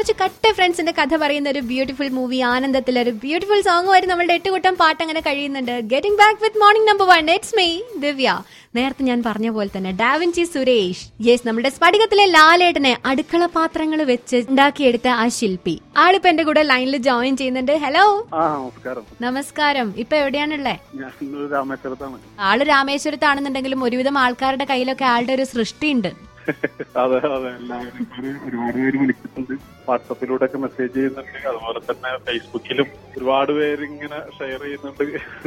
കുറച്ച് കട്ട ഫ്രണ്ട്സിന്റെ കഥ പറയുന്ന ഒരു ബ്യൂട്ടിഫുൾ മൂവി ആനന്ദത്തിൽ ഒരു ബ്യൂട്ടിഫുൾ സോങ്ങുമായിട്ട് നമ്മളുടെ എട്ടുകൂട്ടം പാട്ട് അങ്ങനെ കഴിയുന്നുണ്ട് getting back with morning number one it's me Divya നേരത്തെ ഞാൻ പറഞ്ഞ പോലെ തന്നെ ഡാവിൻചി സുരേഷ് യെസ് നമ്മുടെ സ്ഫടികത്തിലെ ലാലേട്ടനെ അടുക്കള പാത്രങ്ങൾ വെച്ച് ഉണ്ടാക്കിയെടുത്ത ആ ശില്പി ആളിപ്പോ എന്റെ കൂടെ ലൈനിൽ ജോയിൻ ചെയ്യുന്നുണ്ട് ഹലോ ആ നമസ്കാരം നമസ്കാരം ഇപ്പൊ എവിടെയാണുള്ളേ ഞാൻ ഇന്ന് രാമേശ്വരത്താണ് ആള് രാമേശ്വരത്താണെന്നുണ്ടെങ്കിലും ഒരുവിധം ആൾക്കാരുടെ കയ്യിലൊക്കെ ആളുടെ ഒരു സൃഷ്ടിയുണ്ട് അതെ അതെ എല്ലാവരും ഇപ്പൊ ഒരു- ഒരുപാട് പേര് വിളിക്കുന്നുണ്ട് വാട്സപ്പിലൂടെ ഒക്കെ മെസ്സേജ് ചെയ്യുന്നുണ്ട് അതുപോലെ തന്നെ ഫേസ്ബുക്കിലും ഒരുപാട് പേര് ഇങ്ങനെ ഷെയർ ചെയ്യുന്നുണ്ട്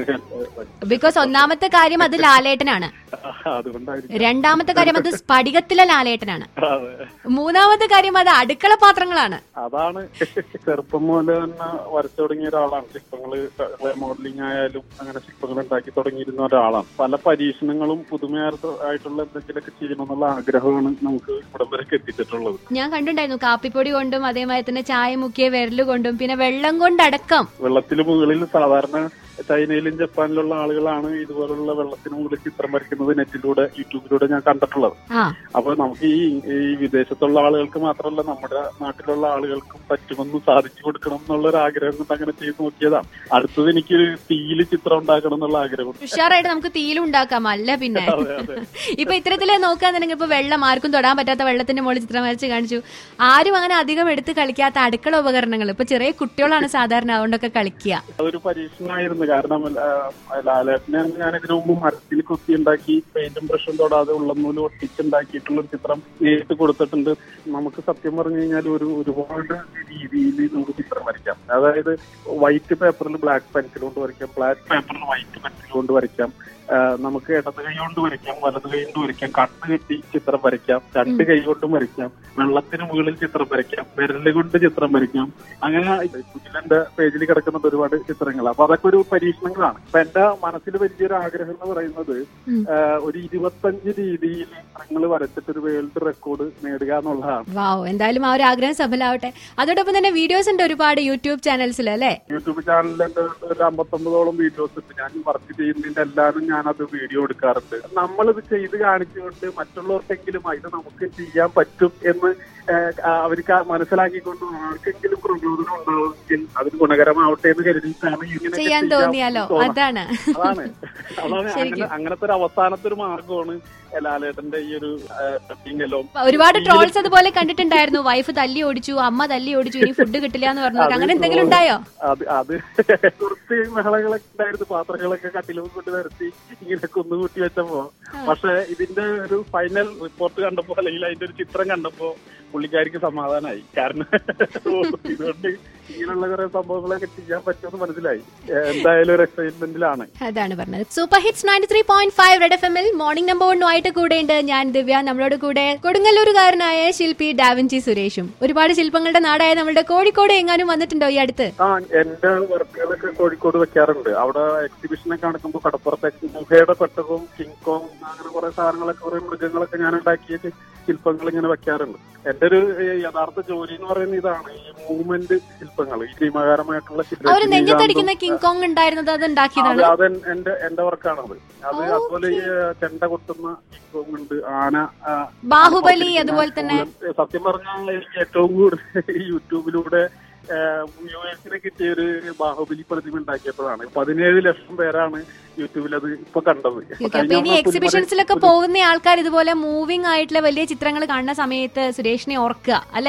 ബിക്കോസ് ഒന്നാമത്തെ കാര്യം അത് ലാലേട്ടനാണ് അതുകൊണ്ടായിരിക്കും രണ്ടാമത്തെ കാര്യം അത് സ്ഫടികത്തിലെ ലാലേട്ടനാണ് അതെ മൂന്നാമത്തെ കാര്യം അത് അടുക്കള പാത്രങ്ങളാണ് അതാണ് ചെറുപ്പം മുതൽ തന്നെ വരച്ചു തുടങ്ങിയ ഒരാളാണ് ശില്പങ്ങള് മോഡലിംഗ് ആയാലും അങ്ങനെ ശില്പങ്ങൾ ഉണ്ടാക്കി തുടങ്ങിയിരുന്ന ഒരാളാണ് പല പരീക്ഷണങ്ങളും പുതുമയായിട്ടുള്ള എന്തെങ്കിലുമൊക്കെ ചെയ്യണമെന്നുള്ള ആഗ്രഹമാണ് നമുക്ക് ഇവിടം വരെ എത്തിച്ചിട്ടുള്ളത് ഞാൻ കണ്ടിട്ടുണ്ടായിരുന്നു കാപ്പിപ്പൊടി കൊണ്ടും അതേമാതിരി തന്നെ ചായ മുക്കിയ വിരല് കൊണ്ടും പിന്നെ വെള്ളം കൊണ്ടടക്കം വെള്ളത്തിന് മുകളിൽ സാധാരണ ചൈനയിലും ജപ്പാനിലുള്ള ആളുകളാണ് ഇതുപോലുള്ള വെള്ളത്തിന് മുകളിൽ ചിത്രം വരയ്ക്കുന്നത് നെറ്റിലൂടെ യൂട്യൂബിലൂടെ ഞാൻ കണ്ടിട്ടുള്ളത് ആ അപ്പൊ നമുക്ക് ഈ ഈ വിദേശത്തുള്ള ആളുകൾക്ക് മാത്രമല്ല നമ്മുടെ നാട്ടിലുള്ള ആളുകൾക്കും പറ്റുമെന്ന് സാധിച്ചു കൊടുക്കണം എന്നുള്ള ഒരു ആഗ്രഹം കൊണ്ട് അങ്ങനെ ചെയ്ത് നോക്കിയതാണ് അടുത്തത് എനിക്ക് തീയില് ചിത്രം ഉണ്ടാക്കണം എന്നുള്ള ആഗ്രഹം ഉഷാറായിട്ട് നമുക്ക് തീയിലും ഉണ്ടാക്കാം അല്ല പിന്നെ അതെ അതെ ഇപ്പൊ ഇത്തരത്തില് നോക്കാന്നുണ്ടെങ്കിൽ ഇപ്പൊ വെള്ളം ആർക്കും തൊടാൻ പറ്റാത്ത വെള്ളത്തിന്റെ മുകളിൽ ചിത്രം വരച്ച് കാണിച്ചു ആരും അങ്ങനെ അധികം എടുത്ത് കളിക്കാത്ത അടുക്കള ഉപകരണങ്ങൾ ഇപ്പൊ ചെറിയ കുട്ടികളാണ് സാധാരണ അതുകൊണ്ടൊക്കെ കളിക്കുക അതൊരു പരീക്ഷണമായിരുന്നു കാരണം ആ, ലാലേട്ടനെ ഞാൻ ഇതിനു മുമ്പ് മരത്തിൽ കുത്തി ഉണ്ടാക്കി പെയിന്റും ബ്രഷും തൊടാതെ ഉള്ളനൂല് ഒട്ടിച്ചുണ്ടാക്കിയിട്ടുള്ള ഒരു ചിത്രം നേരിട്ട് കൊടുത്തിട്ടുണ്ട് നമുക്ക് സത്യം പറഞ്ഞു കഴിഞ്ഞാൽ ഒരു ഒരുപാട് രീതിയിൽ നമുക്ക് ചിത്രം വരയ്ക്കാം അതായത് വൈറ്റ് പേപ്പറിൽ ബ്ലാക്ക് പെൻസിൽ കൊണ്ട് വരയ്ക്കാം ബ്ലാക്ക് പേപ്പറിൽ വൈറ്റ് പെൻസിൽ കൊണ്ട് വരയ്ക്കാം ആ, നമുക്ക് ഇടത് കൈ കൊണ്ട് വരയ്ക്കാം വലത് കൈ കൊണ്ട് വരയ്ക്കാം കണ്ണ് കെട്ടി ചിത്രം വരയ്ക്കാം രണ്ട് കൈ കൊണ്ടും വരയ്ക്കാം വെള്ളത്തിന് മുകളിൽ ചിത്രം വരയ്ക്കാം വിരല് കൊണ്ട് ചിത്രം വരയ്ക്കാം അങ്ങനെ ഫേസ്ബുക്കിൽ എന്റെ പേജിൽ കിടക്കുന്നത് ഒരുപാട് ചിത്രങ്ങൾ അപ്പൊ അതൊക്കെ ഒരു പരീക്ഷണങ്ങളാണ് അപ്പൊ എന്റെ മനസ്സിൽ വലിയൊരു ആഗ്രഹം എന്ന് പറയുന്നത് ഉം. ആ, ഒരു ഇരുപത്തഞ്ച് രീതിയിൽ ചിത്രങ്ങൾ വരച്ചിട്ട് ഒരു വേൾഡ് റെക്കോർഡ് നേടുക എന്നുള്ളതാണ് വാവ് എന്തായാലും ആ ഒരു ആഗ്രഹം സഫലാവട്ടെ അതോടൊപ്പം തന്നെ വീഡിയോസ് ഉണ്ട് ഒരുപാട് യൂട്യൂബ് ചാനൽസിൽ അല്ലേ യൂട്യൂബ് ചാനലിൽ എന്റെ ഒരു അമ്പത്തൊമ്പതോളം വീഡിയോസ് ഉണ്ട് ഞാൻ വർക്ക് ചെയ്യുന്നതിന്റെ എല്ലാവരും ഞാനത് വീഡിയോ എടുക്കാറുണ്ട് നമ്മളിത് ചെയ്ത് കാണിച്ചുകൊണ്ട് മറ്റുള്ളവർക്കെങ്കിലും "ആ, ഇത് നമുക്ക് ചെയ്യാൻ പറ്റും എന്ന് ഏഹ്, ആ, അവർക്ക് മനസ്സിലാക്കിക്കൊണ്ട് ആർക്കെങ്കിലും പ്രചോദനം ഉണ്ടാവുമെങ്കിൽ അതിന് ഗുണകരമാവട്ടെ എന്ന് കരുതിയിട്ടാണ് ഇങ്ങനെ ചെയ്യാൻ തോന്നിയാലോ അതാണ് അതാണ് അതാണ് ശരിക്കും. അങ്ങനെ അങ്ങനത്തെ ഒരു അവസാനത്തെ ഒരു മാർഗമാണ് ലാലേട്ടന്റെ ഈ ഒരു ടീങ്ങല്ലോ ഒരുപാട് ട്രോൾസ് അതുപോലെ കണ്ടിട്ടുണ്ടായിരുന്നു വൈഫ് തല്ലി ഓടിച്ചു അമ്മ തല്ലി ഓടിച്ചു ഇനി ഫുഡ് കിട്ടില്ല എന്ന് പറഞ്ഞു അങ്ങനെ എന്തെങ്കിലും ഉണ്ടായോ അത് അത് കുറച്ച് മഹളകളൊക്കെ ഉണ്ടായിരുന്നു പാത്രങ്ങളൊക്കെ കട്ടിലും കൊണ്ട് നിരത്തി ഇങ്ങനെ കുന്നുകൂട്ടി വെച്ചപ്പോ പക്ഷെ ഇതിന്റെ ഒരു ഫൈനൽ റിപ്പോർട്ട് കണ്ടപ്പോ അല്ലെങ്കിൽ അതിന്റെ ഒരു ചിത്രം കണ്ടപ്പോ പുള്ളിക്കാരിക്ക് സമാധാനമായി കാരണം ഇതുകൊണ്ട് ഇങ്ങനെയുള്ള കുറെ സംഭവങ്ങളൊക്കെ ചെയ്യാൻ പറ്റുമെന്ന് മനസ്സിലായി ഏഹ് എന്തായാലും ഒരു എക്സൈറ്റ്മെന്റിലാണ് അതാണ് പറഞ്ഞത് super hits ninety three point five red F എമ്മിൽ മോർണിംഗ് നമ്പർ വണ്ണുമായിട്ട് കൂടെ ഉണ്ട് ഞാൻ ദിവ്യ നമ്മളോട് കൂടെ കൊടുങ്ങല്ലൂരുകാരനായ ശില്പി ഡാവിൻചി സുരേഷും ഒരുപാട് ശില്പങ്ങളുടെ നാടായ നമ്മുടെ കോഴിക്കോട് എങ്ങാനും വന്നിട്ടുണ്ടോ ഈ അടുത്ത് ആ എന്റെ വർക്കുകളൊക്കെ കോഴിക്കോട് വെക്കാറുണ്ട് അവിടെ എക്സിബിഷനൊക്കെ നടക്കുമ്പോൾ കടപ്പുറത്ത് ഗുഹയുടെ പെട്ടകവും കിങ് കോങ് അങ്ങനെ കുറെ സാധനങ്ങളൊക്കെ കുറെ മൃഗങ്ങളൊക്കെ ഞാൻ ഉണ്ടാക്കിയ ശില്പങ്ങൾ ഇങ്ങനെ വെക്കാറുണ്ട് എന്റെ ഒരു ഏഹ്, യഥാർത്ഥ ജോലി എന്ന് പറയുന്നത് ഇതാണ് ഈ മൂവ്മെന്റ് ശില്പങ്ങൾ ഈ ഭീമകാരമായിട്ടുള്ള ശില്പ- അവര് നെഞ്ചത്തടിക്കുന്ന കിങ് കോങ് ഉണ്ടായിരുന്നത് അത് അത് ഉണ്ടാക്കിയതാണ് അത് എന്റെ എന്റെ വർക്കാണത് അത് അതുപോലെ ഈ ഏഹ്, ചെണ്ട കൊട്ടുന്ന കിങ് കോങ് ഉണ്ട് ആന ആ, ബാഹുബലി അതുപോലെ തന്നെ സത്യം പറഞ്ഞാൽ എനിക്ക് ഏറ്റവും കൂടുതൽ ഈ യൂട്യൂബിലൂടെ വ്യൂവേഴ്സിനെ കിട്ടിയ ഒരു ബാഹുബലി പ്രതിമ ഉണ്ടാക്കിയപ്പോഴാണ് പതിനേഴ് ലക്ഷം പേരാണ് യൂട്യൂബിൽ അത് ഇപ്പൊ കണ്ടത് ഓക്കെ അപ്പൊ ഇനി എക്സിബിഷൻസിലൊക്കെ പോകുന്ന ആൾക്കാർ ഇതുപോലെ മൂവിംഗ് ആയിട്ടുള്ള വലിയ ചിത്രങ്ങൾ കാണുന്ന സമയത്ത് സുരേഷിനെ ഓർക്കുക അല്ലെ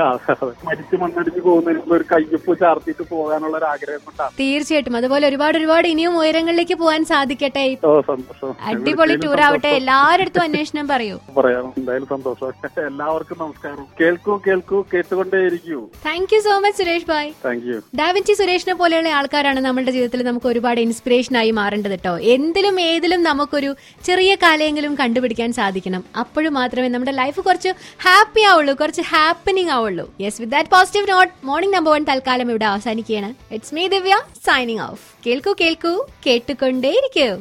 മരിച്ചു മണ്ണടിഞ്ഞു പോകുന്നതിന് മുമ്പ് ഒരു കയ്യൊപ്പ് ചാർത്തിയിട്ട് പോകാനുള്ള ഒരു ആഗ്രഹം കൊണ്ടാണ് തീർച്ചയായിട്ടും അതുപോലെ ഒരുപാട് ഒരുപാട് ഇനിയും ഉയരങ്ങളിലേക്ക് പോകാൻ സാധിക്കട്ടെ ഓ സന്തോഷം അടിപൊളി ടൂർ ആവട്ടെ എല്ലാരടുത്തും അന്വേഷണം പറയൂ പറയാം എന്തായാലും സന്തോഷം എല്ലാവർക്കും നമസ്കാരം കേൾക്കൂ കേൾക്കൂ കേട്ടുകൊണ്ടേയിരിക്കൂ thank you so much Suresh bhai thank you Da Vinci സുരേഷിനെ പോലെയുള്ള ആൾക്കാരാണ് നമ്മുടെ ജീവിതത്തിൽ നമുക്ക് ഒരുപാട് ഇൻസ്പിറേഷൻ ആയി മാറേണ്ടത് കേട്ടോ എന്തിലും ഏതിലും നമുക്കൊരു ചെറിയ കാലയെങ്കിലും കണ്ടുപിടിക്കാൻ സാധിക്കണം അപ്പോഴും മാത്രമേ നമ്മുടെ ലൈഫ് കുറച്ച് ഹാപ്പി ആവുള്ളൂ കുറച്ച് ഹാപ്പനിങ് ആവുള്ളൂ yes with that positive note morning number one തൽക്കാലം ഇവിടെ അവസാനിക്കുകയാണ് it's me Divya signing off കേൾക്കൂ കേൾക്കൂ കേട്ടുകൊണ്ടേയിരിക്കൂ